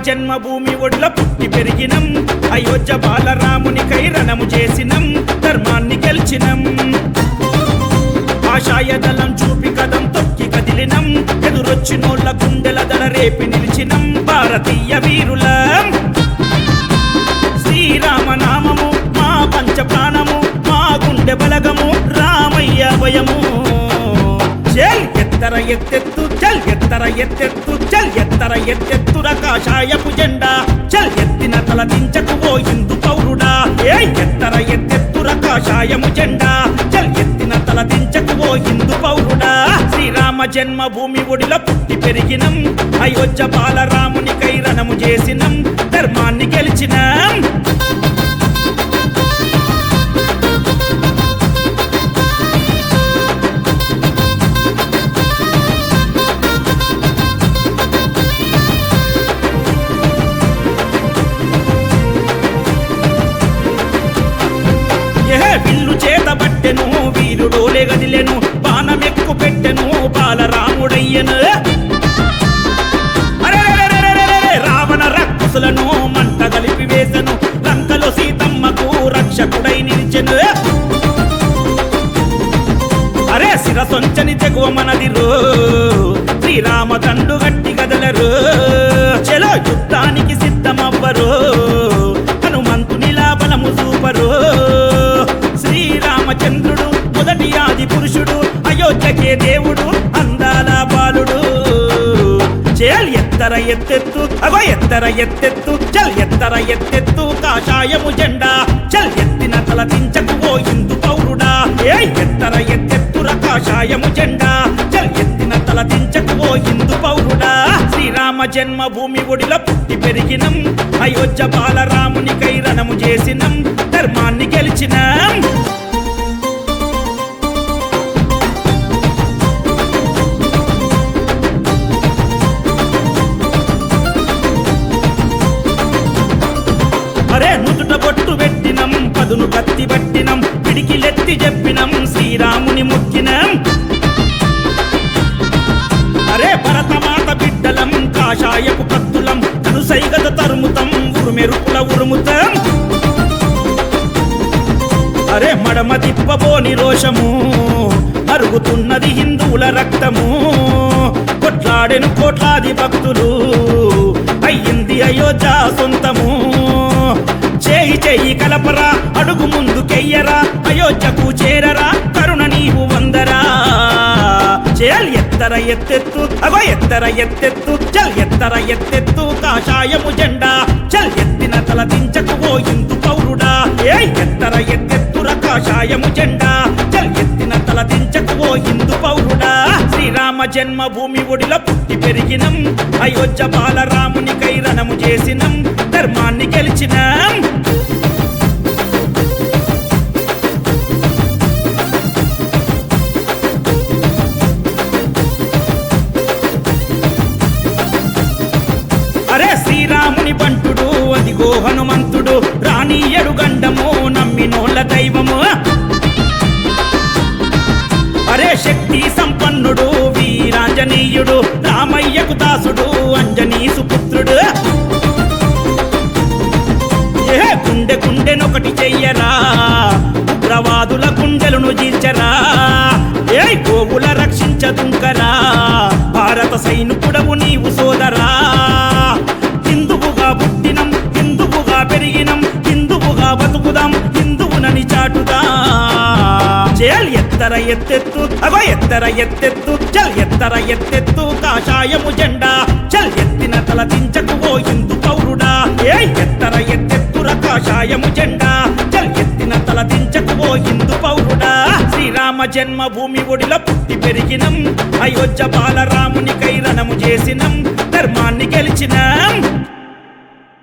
జన్మభూమి ఒడిలో పుట్టి పెరిగినం అయోధ్య బాలరామునికై రణము చేసినం ధర్మాన్ని గెలిచినం ఆశాయ దళం చూపి కదం తొక్కి కదిలినం ఎదురొచ్చినోళ్ళ గుండెల దడ రేపి నిలిచినం భారతీయ వీరులం శ్రీరామ నామము మా పంచ ప్రాణము మా గుండె బలగము రామయ్య భయము చల్ ఎత్తర ఎత్తెత్తు చల్ ఎత్తర ఎత్తెత్తు చల్ ఎత్తర ఎత్తెత్తుర కాషాయపు జెండా చల్ ఎత్తిన తల దించకు ఓ హిందూ పౌరుడా ఏ ఎత్తర ఎత్తెత్తుర కాషాయము జెండా చల్ ఎత్తిన తల దించకు ఓ హిందూ పౌరుడా శ్రీరామ జన్మభూమి ఒడిలో పుట్టి పెరిగినం అయోధ్య బాలరామునికై రణము చేసినం ధర్మాన్ని గెలిచినం ఏ విల్లు చేతబట్టెను వీరుడోలే గదిలెను బాణమెక్కు పెట్టెను బాలరాముడయ్యను అరెరెరెరెరెరెరె, రావణ రక్కుసులను మంట కలిపి వేసెను లంకలో సీతమ్మకు రక్షకుడై నిలిచెను అరే శిరసొంచని తెగువ మనదిరో శ్రీరామ దండు గట్టి గదలరు చెలో యుద్ధానికి సిద్ధమవ్వరు హనుమంతునిలా బలము చూపరు శ్రీరామచంద్రుడు మొదటి ఆది పురుషుడు అయోధ్యకే దేవుడు అందాల బాలుడు చేల్ ఎత్తర ఎత్తెత్తు అగో ఎత్తర ఎత్తెత్తు చల్ ఎత్తర ఎత్తెత్తు కాషాయము జెండా చల్ ఎత్తిన తల దించకు ఓ హిందూ పౌరుడా ఏ ఎత్తర ఎత్తెత్తుర కాషాయము జెండా చల్ ఎత్తిన తల దించకు ఓ హిందూ పౌరుడా శ్రీరామ జన్మభూమి ఒడిలో పుట్టి పెరిగినం అయోధ్య బాలరామునికై రణము చేసినం ధర్మాన్ని గెలిచినం అరే నుదుట బొట్టు పెట్టినం పదును కత్తి పట్టినం పిడికిలెత్తి చెప్పినం శ్రీరాముని ముక్కినం అరే భరతమాత బిడ్డలం కాషాయపు కత్తులం కనుసైగద తరుముతం ఉరుమెరుపుల ఉరుముతం అరే మడమ తిప్పబోని రోషము మరుగుతున్నది హిందువుల రక్తము కొట్లాడెను కోట్లాది భక్తులు అయ్యింది అయోధ్య సొంతము చేయి చేయి కలపరా అడుగు ముందుకెయ్యరా అయోధ్యకు చేరరా కరుణ నీవు వందరా చేయాలి ఎత్తర ఎత్తెత్తు అగో ఎత్తర ఎత్తెత్తు చల్ ఎత్తర ఎత్తెత్తు కాషాయము జెండా చల్ ఎత్తిన తల దించకు ఓ హిందూ పౌరుడా ఏ ఎత్తర ఎత్తెత్తుర కాషాయము జెండా చల్ ఎత్తిన తల దించకు ఓ హిందూ పౌరుడా శ్రీరామ జన్మభూమి ఒడిలో పుట్టి పెరిగినం అయోధ్య బాలరామునికై రణము చేసినం ధర్మాన్ని గెలిచినం అరే శ్రీరాముని బంటుడు అదిగో హనుమంతుడు రాణీయడు గండము నమ్మినోళ్ళ దైవము అరే శక్తి సంపన్నుడు వీరాంజనేయుడు రామయ్యకు దాసుడు అంజనీ సుపుత్రుడు ఏ గుండె గుండెనొకటి చెయ్యరా ఉగ్రవాదుల గుండెలను జీల్చరా ఏ గోవుల రక్షించదుంకరా భారత సైనికుడవు నీవు సోదరా హిందువుగా పుట్టినం హిందువుగా పెరిగినం హిందువుగా బతుకుదాం హిందువునని చాటుదా చేయాలి ఎత్తర ఎత్తెత్తు అగో ఎత్తర ఎత్తెత్తు చల్ ఎత్తర ఎత్తెత్తు కాషాయము జెండా చల్ ఎత్తిన తల దించకు ఓ హిందూ పౌరుడా ఏ ఎత్తర ఎత్తెత్తుర కాషాయము జెండా చల్ ఎత్తిన తల దించకు ఓ హిందూ పౌరుడా శ్రీరామ జన్మభూమి ఒడిలో పుట్టి పెరిగినం అయోధ్య బాలరామునికై రణము చేసినం ధర్మాన్ని గెలిచినం